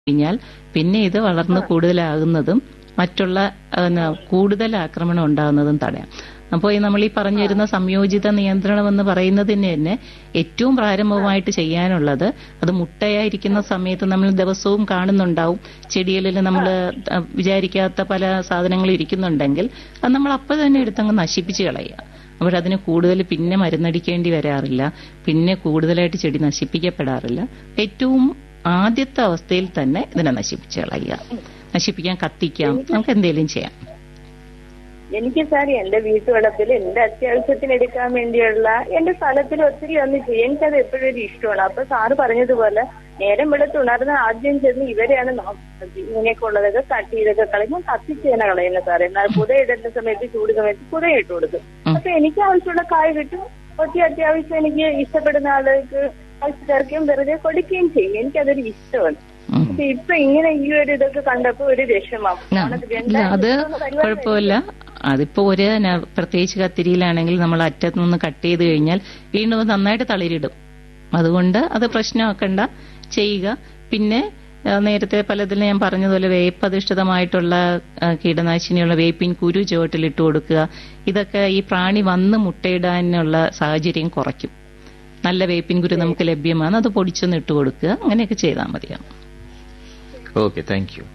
കഴിഞ്ഞാൽ പിന്നെ ഇത് വളർന്ന് കൂടുതലാകുന്നതും മറ്റുള്ള പിന്നെ, കൂടുതൽ ആക്രമണം ഉണ്ടാകുന്നതും തടയാം അപ്പോൾ ഈ നമ്മൾ ഈ പറഞ്ഞു വരുന്ന സംയോജിത നിയന്ത്രണം എന്ന് പറയുന്നതിന് തന്നെ ഏറ്റവും പ്രാരംഭമായിട്ട് ചെയ്യാനുള്ളത് അത് മുട്ടയായിരിക്കുന്ന സമയത്ത് നമ്മൾ ദിവസവും കാണുന്നുണ്ടാവും ചെടികളിൽ നമ്മൾ വിചാരിക്കാത്ത പല സാധനങ്ങളും ഇരിക്കുന്നുണ്ടെങ്കിൽ അത് നമ്മൾ അപ്പോൾ തന്നെ എടുത്തങ്ങ് നശിപ്പിച്ച് കളയുക അപ്പോഴതിന് കൂടുതൽ പിന്നെ മരുന്നടിക്കേണ്ടി വരാറില്ല പിന്നെ കൂടുതലായിട്ട് ചെടി നശിപ്പിക്കപ്പെടാറില്ല ഏറ്റവും ആദ്യത്തെ അവസ്ഥയിൽ തന്നെ ഇതിനെ നശിപ്പിച്ച് കളയുക നശിപ്പിക്കാൻ കത്തിക്കാം നമുക്ക് എന്തെങ്കിലും ചെയ്യാം എനിക്ക് സാർ എന്റെ വീട്ടുവളപ്പിൽ എന്റെ അത്യാവശ്യത്തിന് എടുക്കാൻ വേണ്ടിയുള്ള എന്റെ സ്ഥലത്തിൽ ഒത്തിരി ഒന്ന് ചെയ്യും എനിക്കത് എപ്പോഴും ഒരു ഇഷ്ടമാണ് അപ്പൊ സാറ് പറഞ്ഞതുപോലെ നേരം വെളുത്ത് ഉണർന്ന് ആദ്യം ചെന്ന് ഇവരെയാണ് നോക്കുന്നത് ഇങ്ങനെയൊക്കെ ഉള്ളതൊക്കെ കട്ട് ചെയ്തൊക്കെ കളയും ഞാൻ കത്തിച്ച് തന്നെ കളയുന്നത് സാറേ എന്നാൽ പുതയിടുന്ന സമയത്ത് ചൂട് സമയത്ത് പുതയിട്ട് കൊടുക്കും അപ്പൊ എനിക്ക് ആവശ്യമുള്ള കായ് കിട്ടും ഒത്തിരി അത്യാവശ്യം എനിക്ക് ഇഷ്ടപ്പെടുന്ന ആളുകൾക്ക് ആവശ്യക്കാർക്കും വെറുതെ കൊടുക്കുകയും ചെയ്യും എനിക്കതൊരു ഇഷ്ടമാണ് ഉം. പക്ഷെ ഇപ്പൊ ഇങ്ങനെ ഈ ഒരു ഇതൊക്കെ കണ്ടപ്പോ ഒരു വിഷമം ആ, ഇല്ല, അത് കുഴപ്പമില്ല അതിപ്പോ ഒരു ന- പ്രത്യേകിച്ച് കത്തിരിയിലാണെങ്കിൽ നമ്മൾ അറ്റത്ത് നിന്ന് കട്ട് ചെയ്ത് കഴിഞ്ഞാൽ വീണ്ടും അത് നന്നായിട്ട് തളിരിടും അതുകൊണ്ട് അത് പ്രശ്നമാക്കണ്ട ചെയ്യുക പിന്നെ ആ, നേരത്തെ പലതിലും ഞാൻ പറഞ്ഞതുപോലെ വേപ്പധിഷ്ഠിതമായിട്ടുള്ള ആ, കീടനാശിനിയുള്ള വേപ്പിൻ കുരു ചുവട്ടിലിട്ട് കൊടുക്കുക ഇതൊക്കെ ഈ പ്രാണി വന്ന് മുട്ടയിടാനുള്ള സാഹചര്യം കുറയ്ക്കും നല്ല വേപ്പിൻ കുരു നമുക്ക് ലഭ്യമാണ് അത് പൊടിച്ചൊന്ന് ഇട്ട് കൊടുക്കുക അങ്ങനെയൊക്കെ ചെയ്താൽ മതിയാവും ഓക്കെ താങ്ക് യു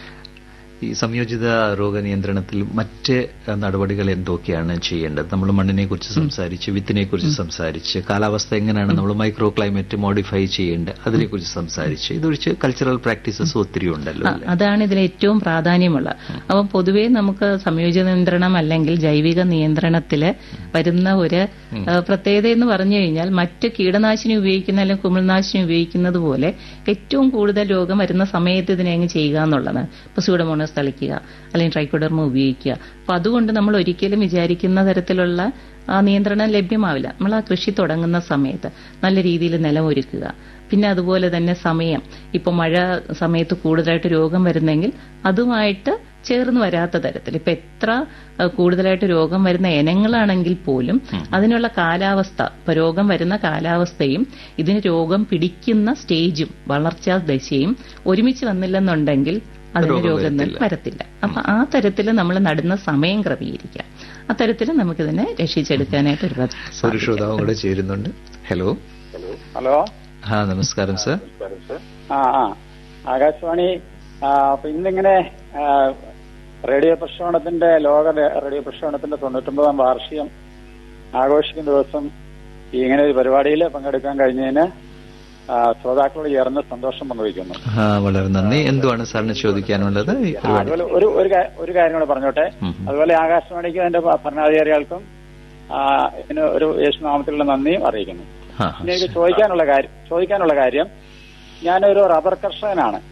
ഈ സംയോജിത രോഗനിയന്ത്രണത്തിൽ മറ്റ് അഹ്, നടപടികൾ എന്തൊക്കെയാണ് ചെയ്യേണ്ടത് നമ്മൾ മണ്ണിനെ കുറിച്ച് സംസാരിച്ച് വിത്തിനെ കുറിച്ച് സംസാരിച്ച് കാലാവസ്ഥ എങ്ങനെയാണ് നമ്മൾ മൈക്രോ ക്ലൈമറ്റ് മോഡിഫൈ ചെയ്യേണ്ടത് അതിനെക്കുറിച്ച് സംസാരിച്ച് ഇതൊഴിച്ച് കൾച്ചറൽ പ്രാക്ടീസസ് ഒത്തിരി ഉണ്ടല്ലോ ആ, അല്ലേ? അതാണ് ഇതിൽ ഏറ്റവും പ്രാധാന്യമുള്ള അപ്പം പൊതുവേ നമുക്ക് സംയോജിത നിയന്ത്രണം അല്ലെങ്കിൽ ജൈവിക നിയന്ത്രണത്തില് വരുന്ന ഒരു ആ, പ്രത്യേകത എന്ന് പറഞ്ഞു കഴിഞ്ഞാൽ മറ്റ് കീടനാശിനി ഉപയോഗിക്കുന്ന അല്ലെങ്കിൽ കുമിൾനാശിനി ഉപയോഗിക്കുന്നത് പോലെ ഏറ്റവും കൂടുതൽ രോഗം വരുന്ന സമയത്ത് ഇതിനെ അങ്ങ് ചെയ്യുക എന്നുള്ളതാണ് ഇപ്പൊ സ്യൂഡമോണസ് തളിക്കുക അല്ലെങ്കിൽ ട്രൈക്കോഡർമ ഉപയോഗിക്കുക അപ്പൊ അതുകൊണ്ട് നമ്മൾ ഒരിക്കലും വിചാരിക്കുന്ന തരത്തിലുള്ള ആ നിയന്ത്രണം ലഭ്യമാവില്ല നമ്മൾ ആ കൃഷി തുടങ്ങുന്ന സമയത്ത് നല്ല രീതിയിൽ നിലമൊരുക്കുക പിന്നെ അതുപോലെ തന്നെ സമയം ഇപ്പൊ മഴ സമയത്ത് കൂടുതലായിട്ട് രോഗം വരുന്നെങ്കിൽ അതുമായിട്ട് ചേർന്ന് വരാത്ത തരത്തിൽ ഇപ്പൊ എത്ര അഹ്, കൂടുതലായിട്ട് രോഗം വരുന്ന ഇനങ്ങളാണെങ്കിൽ പോലും അതിനുള്ള കാലാവസ്ഥ ഇപ്പൊ രോഗം വരുന്ന കാലാവസ്ഥയും ഇതിന് രോഗം പിടിക്കുന്ന സ്റ്റേജും വളർച്ചാ ദശയും ഒരുമിച്ച് വന്നില്ലെന്നുണ്ടെങ്കിൽ അതിന് രോഗം രോഗം വരത്തില്ല. വരത്തില്ല അപ്പൊ ആ തരത്തിൽ നമ്മൾ നടുന്ന സമയം ക്രമീകരിക്കാം ആ തരത്തിൽ നമുക്കിതിനെ രക്ഷിച്ചെടുക്കാനായിട്ട് ഒരുപാട് ഒരു സാധിക്കും. ശ്രോതാവും കൂടെ ചേരുന്നുണ്ട് ഹലോ ഹലോ ആ നമസ്കാരം സർ ആ ആ ആകാശവാണി ആ, അപ്പൊ ഇന്നിങ്ങനെ ആ, റേഡിയോ പ്രക്ഷേപണത്തിന്റെ ലോക റേ- റേഡിയോ പ്രക്ഷേപണത്തിന്റെ തൊണ്ണൂറ്റൊമ്പതാം വാർഷികം ആഘോഷിക്കുന്ന ദിവസം ഈ ഇങ്ങനെ ഒരു പരിപാടിയിൽ പങ്കെടുക്കാൻ കഴിഞ്ഞതിന് ആ, ശ്രോതാക്കളോട് ചേർന്ന് സന്തോഷം പങ്കുവയ്ക്കുന്നു ആ വളരെ നന്ദി എന്തുവാണ് സാറിന് ചോദിക്കാനുള്ളത് ഈ ആ, പരിപാടി അതുപോലെ ഒരു ഒരു കാ- ഒരു കാര്യം കൂടെ പറഞ്ഞോട്ടെ ഉം. അതുപോലെ ആകാശവാണിക്കും അതിന്റെ ഭ- ഭരണാധികാരികൾക്കും ആ, ഇതിന് ഒരു യേശുനാമത്തിലുള്ള നന്ദിയും അറിയിക്കുന്നു ആ, പിന്നെ എനിക്ക് ചോദിക്കാനുള്ള കാര്യം ചോദിക്കാനുള്ള കാര്യം ഞാനൊരു റബ്ബർ കർഷകനാണ്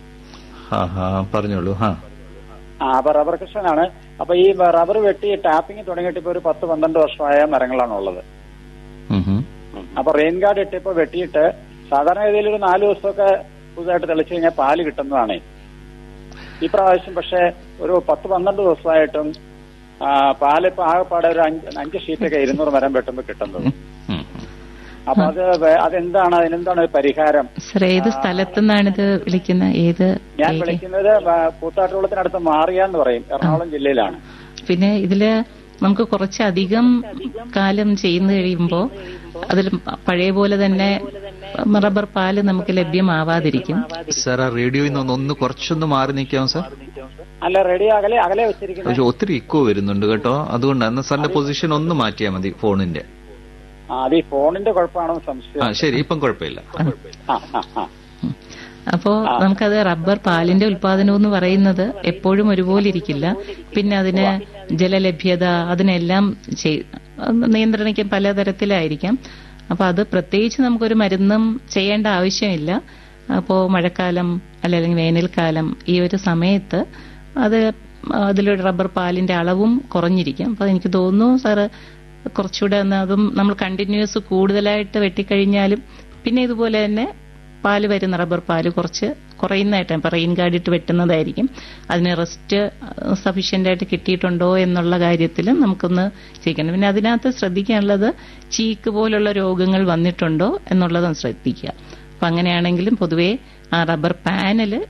ആ ആ പറഞ്ഞോളൂ ആ ആ അപ്പൊ റബ്ബർ കൃഷിയാണ് അപ്പൊ ഈ റബ്ബർ വെട്ടി ടാപ്പിംഗ് തുടങ്ങിയിട്ട് ഇപ്പൊ ഒരു പത്ത് പന്ത്രണ്ട് വർഷമായ മരങ്ങളാണ് ഉള്ളത് ഉം ഉം. അപ്പൊ റെയിൻ ഗാർഡ് ഇട്ട് ഇപ്പൊ വെട്ടിയിട്ട് സാധാരണ ഗതിയിൽ ഒരു നാല് ദിവസമൊക്കെ പുതുതായിട്ട് തെളിച്ചു കഴിഞ്ഞാൽ പാല് കിട്ടുന്നതാണ് ഈ പ്രാവശ്യം പക്ഷെ ഒരു പത്ത് പന്ത്രണ്ട് ദിവസമായിട്ടും ആ, പാല് ഇപ്പൊ ആകെപ്പാടെ ഒരു അഞ്ച് അഞ്ച് ഷീറ്റൊക്കെ ഇരുന്നൂറ് മരം വെട്ടുമ്പോൾ കിട്ടുന്നത് ഉം, ഉം. അപ്പൊ അത് വേ- അതെന്താണ് അതിനെന്താണ് ഒരു പരിഹാരം സർ ഏത് സ്ഥലത്തു നിന്നാണിത് വിളിക്കുന്ന ഏത് ഞാൻ ഏരിയ? വിളിക്കുന്നത് കൂത്താട്ടുകുളത്തിനടുത്ത് മാറിയാന്ന് പറയും എറണാകുളം ജില്ലയിലാണ് പിന്നെ ഇതില് നമുക്ക് കുറച്ചധികം കാലം ചെയ്യുന്ന കഴിയുമ്പോൾ അതിൽ പഴയ പോലെ തന്നെ റബ്ബർ പാല് നമുക്ക് ലഭ്യമാവാതിരിക്കും സാർ ആ റേഡിയോയിൽ നിന്ന് ഒന്ന് കുറച്ചൊന്ന് മാറി നിൽക്കാം സാർ അല്ല റെഡി അകലെ അകലെ വെച്ചിരിക്കുന്നത് പക്ഷെ ഒത്തിരി ഇക്കോ വരുന്നുണ്ട് കേട്ടോ അതുകൊണ്ട് എന്നാ സാറിന്റെ പൊസിഷൻ ഒന്ന് മാറ്റിയാൽ മതി ഫോണിന്റെ ആ, അത് ഈ ഫോണിന്റെ കുഴപ്പമാണോ ആ സംശയം ശരി ഇപ്പം കുഴപ്പമില്ല ആ ആ ആ അപ്പോ നമുക്കത് റബ്ബർ പാലിന്റെ ഉൽപാദനം എന്ന് പറയുന്നത് എപ്പോഴും ഒരുപോലെ ഇരിക്കില്ല പിന്നെ അതിന് ജലലഭ്യത അതിനെല്ലാം ചെയ്- നിയന്ത്രണിക്കാൻ പലതരത്തിലായിരിക്കാം അപ്പൊ അത് പ്രത്യേകിച്ച് നമുക്കൊരു മരുന്നും ചെയ്യേണ്ട ആവശ്യമില്ല അപ്പോ മഴക്കാലം അല്ലെങ്കിൽ വേനൽക്കാലം ഈ ഒരു സമയത്ത് അത് അതിലൊരു റബ്ബർ പാലിന്റെ അളവും കുറഞ്ഞിരിക്കും അപ്പൊ എനിക്ക് തോന്നുന്നു സാറ് കുറച്ചുകൂടെ ഒന്ന് അതും നമ്മൾ കണ്ടിന്യൂസ് കൂടുതലായിട്ട് വെട്ടിക്കഴിഞ്ഞാലും പിന്നെ ഇതുപോലെ തന്നെ പാല് വരുന്ന റബ്ബർ പാല് കുറച്ച് കുറയുന്നതായിട്ട് ഇപ്പൊ റെയിൻ ഗാർഡ് ഇട്ട് വെട്ടുന്നതായിരിക്കും അതിന് റെസ്റ്റ് സഫീഷ്യന്റ് ആയിട്ട് കിട്ടിയിട്ടുണ്ടോ എന്നുള്ള കാര്യത്തിൽ നമുക്കൊന്ന് ചെയ്യിക്കണം പിന്നെ അതിനകത്ത് ശ്രദ്ധിക്കാനുള്ളത് ചീക്ക് പോലുള്ള രോഗങ്ങൾ വന്നിട്ടുണ്ടോ എന്നുള്ളതും ശ്രദ്ധിക്കുക അപ്പൊ അങ്ങനെയാണെങ്കിലും പൊതുവേ ആ റബ്ബർ പാനൽ